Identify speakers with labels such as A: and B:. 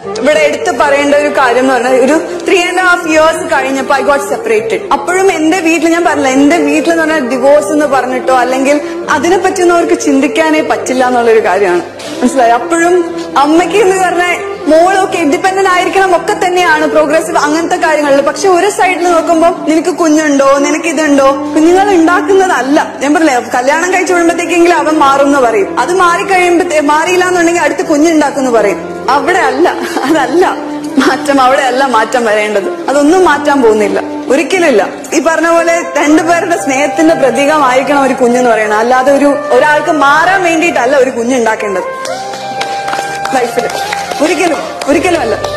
A: ഇവിടെ എടുത്ത് പറയേണ്ട ഒരു കാര്യം എന്ന് പറഞ്ഞാൽ ഒരു ത്രീ ആൻഡ് ഹാഫ് ഇയേഴ്സ് കഴിഞ്ഞപ്പോൾ ഐ ഗോട്ട് സെപ്പറേറ്റഡ് അപ്പോഴും എന്റെ വീട്ടിൽ ഞാൻ പറഞ്ഞില്ല എന്റെ വീട്ടിൽ എന്ന് പറഞ്ഞാൽ ഡിവോഴ്സ് എന്ന് പറഞ്ഞിട്ടോ അല്ലെങ്കിൽ അതിനെ പറ്റിയൊന്നും അവർക്ക് ചിന്തിക്കാനേ പറ്റില്ല എന്നുള്ളൊരു കാര്യമാണ് മനസ്സിലായി അപ്പോഴും അമ്മയ്ക്ക് എന്ന് പറഞ്ഞാൽ മോളൊക്കെ ഇൻഡിപെൻഡന്റ് ആയിരിക്കണം ഒക്കെ തന്നെയാണ് പ്രോഗ്രസീവ് അങ്ങനത്തെ കാര്യങ്ങളിൽ പക്ഷെ ഒരു സൈഡിൽ നോക്കുമ്പോൾ നിനക്ക് കുഞ്ഞുണ്ടോ നിനക്ക് ഇതുണ്ടോ കുഞ്ഞുങ്ങൾ ഉണ്ടാക്കുന്നതല്ല ഞാൻ പറഞ്ഞില്ലേ കല്യാണം കഴിച്ചു വിടുമ്പോഴത്തേക്കെങ്കിലും അവൻ മാറും എന്ന് പറയും അത് മാറി കഴിയുമ്പോ മാറിയില്ല എന്നുണ്ടെങ്കിൽ അടുത്ത് കുഞ്ഞുണ്ടാക്കുന്നു പറയും അവിടെ അല്ല അതല്ല മാറ്റം അവിടെ അല്ല മാറ്റം വരേണ്ടത് അതൊന്നും മാറ്റാൻ പോകുന്നില്ല ഒരിക്കലും ഇല്ല ഈ പറഞ്ഞ പോലെ രണ്ടുപേരുടെ സ്നേഹത്തിന്റെ പ്രതീകമായിരിക്കണം ഒരു കുഞ്ഞെന്ന് പറയുന്നത് അല്ലാതെ ഒരു ഒരാൾക്ക് മാറാൻ വേണ്ടിയിട്ടല്ല ഒരു കുഞ്ഞുണ്ടാക്കേണ്ടത് ലൈഫിൽ ഒരിക്കലും ഒരിക്കലും അല്ല